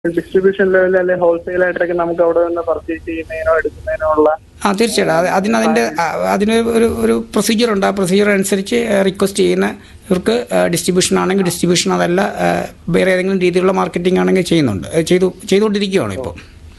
Distribution ലെവലിൽ അല്ലെങ്കിൽ wholesale ആയിട്ടൊക്കെ നമുക്ക് അവിടെ നിന്ന് പർച്ചേസ് ചെയ്യുന്നതിനോ എടുക്കുന്നതിനോ ഉള്ള ആ തീർച്ചയായിട്ടും അത് അതിന് അതിൻ്റെ ആ, അതിന് ഒരു ഒരു പ്രൊസീജിയർ ഉണ്ട് ആ പ്രൊസീജിയർ അനുസരിച്ച് റിക്വസ്റ്റ് ചെയ്യുന്ന ഇവർക്ക് ഡിസ്ട്രിബ്യൂഷൻ ആണെങ്കിൽ ഡിസ്ട്രിബ്യൂഷൻ അതല്ല ആ, വേറെ ഏതെങ്കിലും രീതിയിലുള്ള മാർക്കറ്റിംഗ് ആണെങ്കിൽ ചെയ്യുന്നുണ്ട് അത് ചെയ്തു ചെയ്തുകൊണ്ടിരിക്കുകയാണ് ഇപ്പോൾ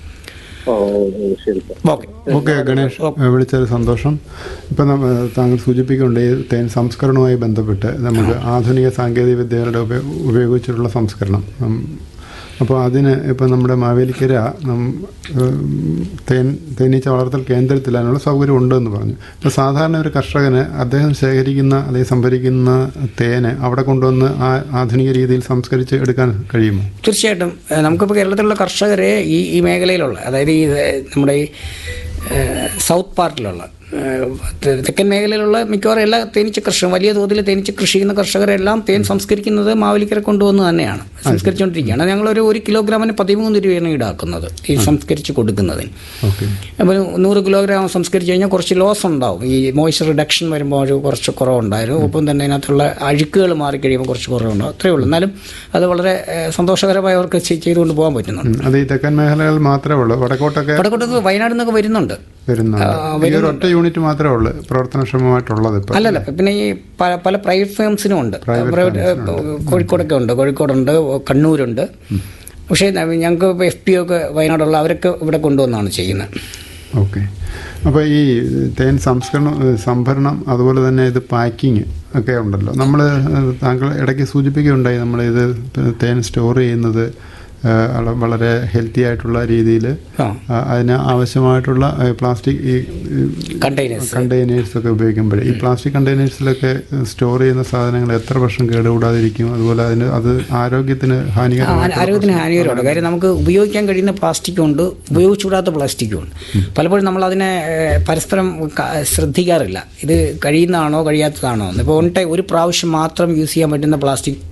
ഓ ഓ, ശരി സാർ ഓക്കെ ഓക്കെ ഗണേഷ് വിളിച്ചത് സന്തോഷം ഇപ്പം നമ്മ താങ്കൾ സൂചിപ്പിക്കുന്നുണ്ട് ഈ തേൻ സംസ്കരണവുമായി ബന്ധപ്പെട്ട് നമുക്ക് ആധുനിക സാങ്കേതിക വിദ്യകളുടെ ഉപ- ഉപയോഗിച്ചിട്ടുള്ള സംസ്കരണം ഉം, അപ്പോൾ അതിന് ഇപ്പം നമ്മുടെ മാവേലിക്കര നം- ഉം, തേൻ തേനീച്ച വളർത്തൽ കേന്ദ്രത്തിൽ അതിനുള്ള സൗകര്യം ഉണ്ടെന്ന് പറഞ്ഞു ഇപ്പോൾ സാധാരണ ഒരു കർഷകന് അദ്ദേഹം ശേഖരിക്കുന്ന അല്ലെങ്കിൽ സംഭരിക്കുന്ന തേന് അവിടെ കൊണ്ടുവന്ന് ആ ആധുനിക രീതിയിൽ സംസ്കരിച്ച് എടുക്കാൻ കഴിയുമോ തീർച്ചയായിട്ടും ഏഹ് നമുക്കിപ്പോൾ കേരളത്തിലുള്ള കർഷകരെ ഈ ഈ മേഖലയിലുള്ള അതായത് ഈ ഏഹ് നമ്മുടെ ഈ ഏഹ് സൗത്ത് പാർട്ടിലുള്ള ഏഹ് തെ- തെക്കൻ മേഖലയിലുള്ള മിക്കവാറും എല്ലാ തേനീച്ച കർഷകരും വലിയ തോതിൽ തേനീച്ച കൃഷി ചെയ്യുന്ന കർഷകരെല്ലാം തേൻ സംസ്കരിക്കുന്നത് മാവേലിക്കര കൊണ്ടുവന്ന് തന്നെയാണ് സംസ്കരിച്ചുകൊണ്ടിരിക്കുകയാണ് ഞങ്ങളൊരു ഒരു കിലോഗ്രാമിന് പതിമൂന്ന് രൂപയാണ് ഈടാക്കുന്നത് ഈ സംസ്കരിച്ച് കൊടുക്കുന്നതിന് ഓക്കെ അപ്പോൾ നൂറ് കിലോഗ്രാം സംസ്കരിച്ച് കഴിഞ്ഞാൽ കുറച്ച് ലോസ് ഉണ്ടാവും ഈ മോയ്സ്ചർ റിഡക്ഷൻ വരുമ്പോൾ ഒരു കുറച്ച് കുറവുണ്ടായിരുന്നു ഒപ്പം തന്നെ അതിനകത്തുള്ള അഴുക്കുകൾ മാറിക്കഴിയുമ്പോൾ കുറച്ച് കുറവുണ്ടാവും അത്രയേ ഉള്ളൂ എന്നാലും അത് വളരെ ഏഹ്, സന്തോഷകരമായി അവർക്ക് ചെയ്- ചെയ്തുകൊണ്ട് പോകാൻ പറ്റുന്നുണ്ട് ഉം. അത് ഈ തെക്കൻ മേഖലകളിൽ മാത്രമേ ഉള്ളൂ വടക്കോട്ടൊക്കെ വടക്കോട്ടത്ത് വയനാട് നിന്നൊക്കെ വരുന്നുണ്ട് വരുന്നുണ്ട് ഈ ഒരു ഒറ്റ യൂണിറ്റ് മാത്രമേ ഉള്ളൂ പ്രവർത്തനക്ഷമമായിട്ടുള്ളത് ഇപ്പം അല്ലല്ല പിന്നെ ഈ പല പല പ്രൈവറ്റ് ഫേംസിനും ഉണ്ട് പ്രൈവറ്റ് കോഴിക്കോടൊക്കെ ഉണ്ട് കോഴിക്കോടുണ്ട് കണ്ണൂരുണ്ട് പക്ഷേ ഞങ്ങൾക്ക് ഇപ്പോൾ എഫ് പി ഒക്കെ വയനാടുള്ള അവരൊക്കെ ഇവിടെ കൊണ്ടുവന്നാണ് ചെയ്യുന്നത് ഓക്കെ അപ്പോൾ ഈ തേൻ സംസ്കരണം ഏഹ് സംഭരണം അതുപോലെ തന്നെ ഇത് പാക്കിങ് ഒക്കെ ഉണ്ടല്ലോ നമ്മൾ താങ്കൾ ഇടയ്ക്ക് സൂചിപ്പിക്കുകയുണ്ടായി നമ്മൾ ഇത് തേൻ സ്റ്റോർ ചെയ്യുന്നത് ഏഹ് വള- വളരെ ഹെൽത്തി ആയിട്ടുള്ള രീതിയിൽ ആ അതിന് ആവശ്യമായിട്ടുള്ള ഏഹ് പ്ലാസ്റ്റിക് ഈ കണ്ടെയ്നേഴ്സ് കണ്ടെയ്നേഴ്സ് ഒക്കെ ഉപയോഗിക്കുമ്പോഴേ ഈ പ്ലാസ്റ്റിക് കണ്ടെയ്നേഴ്സിലൊക്കെ സ്റ്റോർ ചെയ്യുന്ന സാധനങ്ങൾ എത്ര വർഷം കേടുകൂടാതിരിക്കും അതുപോലെ അതിന് അത് ആരോഗ്യത്തിന് ആ, ഹാനികരമാണ് ആരോഗ്യത്തിന് ഹാനികരമുണ്ട് കാര്യം നമുക്ക് ഉപയോഗിക്കാൻ കഴിയുന്ന പ്ലാസ്റ്റിക്കും ഉണ്ട് ഉപയോഗിച്ചുകൂടാത്ത പ്ലാസ്റ്റിക്കും ഉണ്ട് പലപ്പോഴും നമ്മൾ അതിനെ ഏഹ്, പരസ്പരം ക- ശ്രദ്ധിക്കാറില്ല ഇത് കഴിയുന്നതാണോ കഴിയാത്തതാണോ എന്ന് ഇപ്പോൾ ഒൺ ടൈം ഒരു പ്രാവശ്യം മാത്രം യൂസ് ചെയ്യാൻ പറ്റുന്ന പ്ലാസ്റ്റിക്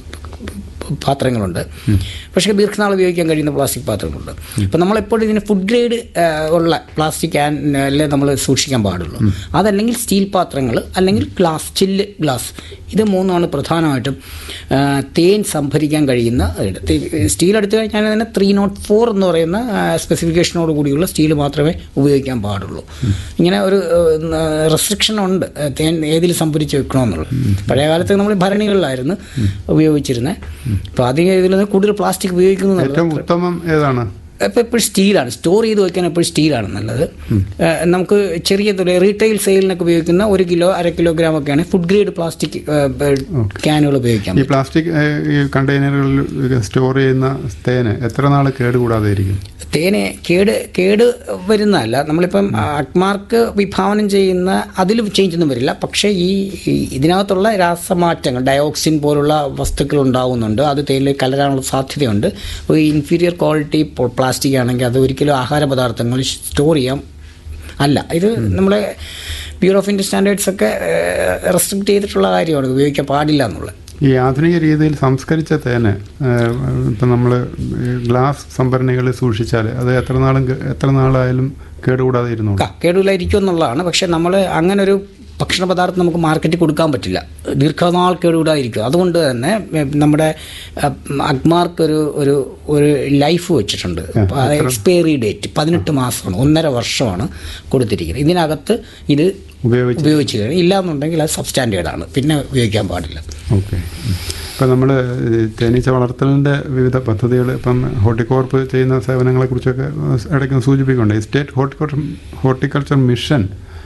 പാത്രങ്ങളുണ്ട് പക്ഷേ ദീർഘനാൾ ഉപയോഗിക്കാൻ കഴിയുന്ന പ്ലാസ്റ്റിക് പാത്രങ്ങളുണ്ട് അപ്പോൾ നമ്മളെപ്പോഴും ഇതിന് ഫുഡ് ഗ്രേഡ് ഉള്ള പ്ലാസ്റ്റിക് ക്യാനിൽ നമ്മൾ സൂക്ഷിക്കാൻ പാടുള്ളൂ അതല്ലെങ്കിൽ സ്റ്റീൽ പാത്രങ്ങൾ അല്ലെങ്കിൽ ഗ്ലാസ് ചില്ല് ഗ്ലാസ് ഇത് മൂന്നാണ് പ്രധാനമായിട്ടും ആ, തേൻ സംഭരിക്കാൻ കഴിയുന്ന ഇത്. തി- സ്റ്റീൽ എടുത്തു കഴിഞ്ഞാൽ തന്നെ ത്രീ നോട്ട് ഫോർ എന്ന് പറയുന്ന സ്പെസിഫിക്കേഷനോട് കൂടിയുള്ള സ്റ്റീൽ മാത്രമേ ഉപയോഗിക്കാൻ പാടുള്ളൂ ഇങ്ങനെ ഒരു റെസ്ട്രിക്ഷൻ ഉണ്ട് ആ, തേൻ ഏതിൽ സംഭരിച്ച് വെക്കണമെന്നുള്ളത് പഴയ കാലത്ത് നമ്മൾ ഭരണികളിലായിരുന്നു ഉപയോഗിച്ചിരുന്നത് അപ്പോൾ അധികം ഇതിൽ നിന്ന് കൂടുതൽ പ്ലാസ്റ്റിക് ഉപയോഗിക്കുന്നത് ഏറ്റവും ഉത്തമം ഏതാണ് ഇപ്പോൾ എപ്പോഴും സ്റ്റീലാണ് സ്റ്റോർ ചെയ്ത് വെക്കാൻ എപ്പോഴും സ്റ്റീലാണ് നല്ലത് ഏഹ് നമുക്ക് ചെറിയ തുക റീറ്റെയിൽ സെയിലിനൊക്കെ ഉപയോഗിക്കുന്ന ഒരു കിലോ അര കിലോഗ്രാം ഒക്കെയാണ് ഫുഡ് ഗ്രേഡ് പ്ലാസ്റ്റിക് ക്യാനുകൾ ഉപയോഗിക്കാം ഈ പ്ലാസ്റ്റിക് ഏഹ്, ഈ കണ്ടെയ്നറുകളിൽ സ്റ്റോർ ചെയ്യുന്ന തേന് എത്ര നാൾ കേടുകൂടാതെ ഇരിക്കും തേനെ കേട് കേട് വരുന്നതല്ല നമ്മളിപ്പം അക്മാർക്ക് വിഭാവനം ചെയ്യുന്ന അതിൽ ചേഞ്ച് ഒന്നും വരില്ല പക്ഷേ ഈ ഈ ഇതിനകത്തുള്ള രാസമാറ്റങ്ങൾ ഡയോക്സിൻ പോലുള്ള വസ്തുക്കൾ ഉണ്ടാവുന്നുണ്ട് അത് തേനിൽ കലരാനുള്ള സാധ്യതയുണ്ട് ഒരു ഇൻഫീരിയർ ക്വാളിറ്റി പ്ലാസ്റ്റിക് ആണെങ്കിൽ അത് ഒരിക്കലും ആഹാര പദാർത്ഥങ്ങൾ സ്റ്റോർ ചെയ്യാം അല്ല ഇത് നമ്മളെ ബ്യൂറോ ഓഫ് ഇന്ത്യൻ സ്റ്റാൻഡേർഡ്സ് ഒക്കെ റെസ്ട്രിക്ട് ചെയ്തിട്ടുള്ള കാര്യമാണ് ഉപയോഗിക്കാൻ പാടില്ല എന്നുള്ളത് ഈ ആധുനിക രീതിയിൽ സംസ്കരിച്ച തേന് ഏഹ്, ഇപ്പം നമ്മൾ ഗ്ലാസ് സംഭരണികളിൽ സൂക്ഷിച്ചാൽ അത് എത്ര നാളും കേ- എത്ര നാളായാലും കേടുകൂടാതെ ഇരുന്നോളും ക- കേടുമില്ലായിരിക്കും എന്നുള്ളതാണ് പക്ഷേ നമ്മൾ അങ്ങനെ ഒരു ഭക്ഷണ പദാർത്ഥം നമുക്ക് മാർക്കറ്റിൽ കൊടുക്കാൻ പറ്റില്ല ദീർഘനാൾ കേടുകൂടാതിരിക്കും അതുകൊണ്ട് തന്നെ എ, നമ്മുടെ അ, അഗ്മാർക്ക് ഒരു ഒരു ഒരു ലൈഫ് വെച്ചിട്ടുണ്ട് അത് എക്സ്പയറി ഡേറ്റ് പതിനെട്ട് മാസമാണ് ഒന്നര വർഷമാണ് കൊടുത്തിരിക്കുന്നത് ഇതിനകത്ത് ഇത് ഉപയോഗിച്ച് ഉപയോഗിച്ച് കഴിഞ്ഞാൽ ഇല്ല എന്നുണ്ടെങ്കിൽ അത് സബ്സ്റ്റാൻഡേർഡാണ് പിന്നെ ഉപയോഗിക്കാൻ പാടില്ല ഓക്കെ ഇപ്പം നമ്മൾ തേനീച്ച വളർത്തലിൻ്റെ വിവിധ പദ്ധതികൾ ഇപ്പം ഹോർട്ടിക്കോർപ്പ് ചെയ്യുന്ന സേവനങ്ങളെക്കുറിച്ചൊക്കെ ഇടയ്ക്ക് സൂചിപ്പിക്കുന്നുണ്ട് ഈ സ്റ്റേറ്റ് ഹോർട്ടിക്കോർച്ചർ ഹോർട്ടിക്കൾച്ചർ മിഷൻ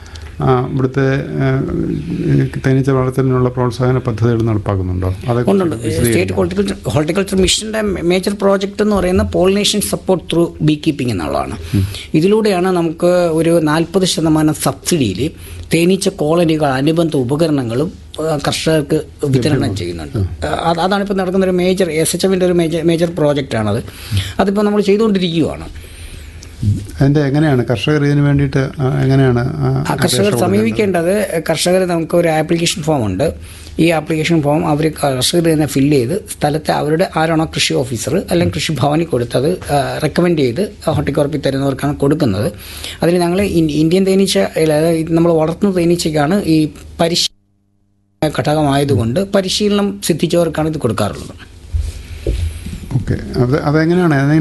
ആ, ഇവിടുത്തെ ഏഹ്, ഈ തേനീച്ച വളർത്തലിനുള്ള പ്രോത്സാഹന പദ്ധതികൾ നടപ്പാക്കുന്നുണ്ടോ അതൊക്കെ ഉണ്ടുണ്ട് സ്റ്റേറ്റ് ഹോർട്ടിക്കൾച്ചർ ഹോർട്ടിക്കൾച്ചർ മിഷൻ്റെ മേജർ പ്രോജക്റ്റ് എന്ന് പറയുന്ന pollination support through beekeeping എന്നുള്ളതാണ് ഇതിലൂടെയാണ് നമുക്ക് ഒരു നാൽപ്പത് ശതമാനം സബ്സിഡിയിൽ തേനീച്ച കോളനികൾ അനുബന്ധ ഉപകരണങ്ങളും ആ, കർഷകർക്ക് വിതരണം ചെയ്യുന്നുണ്ട് അത് അതാണ് ഇപ്പോൾ നടക്കുന്ന ഒരു മേജർ എസ് എച്ച് എമ്മിൻ്റെ ഒരു മേജർ മേജർ പ്രോജക്റ്റാണത് അതിപ്പോൾ നമ്മൾ ചെയ്തുകൊണ്ടിരിക്കുകയാണ് അതിൻ്റെ എങ്ങനെയാണ് കർഷകർ ഇതിന് വേണ്ടിയിട്ട് ആ, എങ്ങനെയാണ് ആ, ആ കർഷകർ സമീപിക്കേണ്ടത് കർഷകർ നമുക്ക് ഒരു ആപ്ലിക്കേഷൻ ഫോം ഉണ്ട് ഈ ആപ്ലിക്കേഷൻ ഫോം അവർ കർഷകർ തന്നെ ഫില്ല് ചെയ്ത് സ്ഥലത്തെ അവരുടെ ആരാണോ കൃഷി ഓഫീസർ അല്ലെങ്കിൽ കൃഷി ഭവനിൽ കൊടുത്തത് റെക്കമെൻഡ് ചെയ്ത് ഹോർട്ടിക്കോർപ്പിൽ തരുന്നവർക്കാണ് കൊടുക്കുന്നത് അതിൽ ഞങ്ങൾ ഇൻ- ഇന്ത്യൻ തേനീച്ച അതായത് നമ്മൾ വളർത്തുന്ന തേനീച്ചയ്ക്കാണ് ഈ പരിശീലന ഘടകമായതുകൊണ്ട് പരിശീലനം സിദ്ധിച്ചവർക്കാണ് ഇത് കൊടുക്കാറുള്ളത് ഓക്കെ ഓക്കെ അത് അതെങ്ങനെയാണ് അതിന്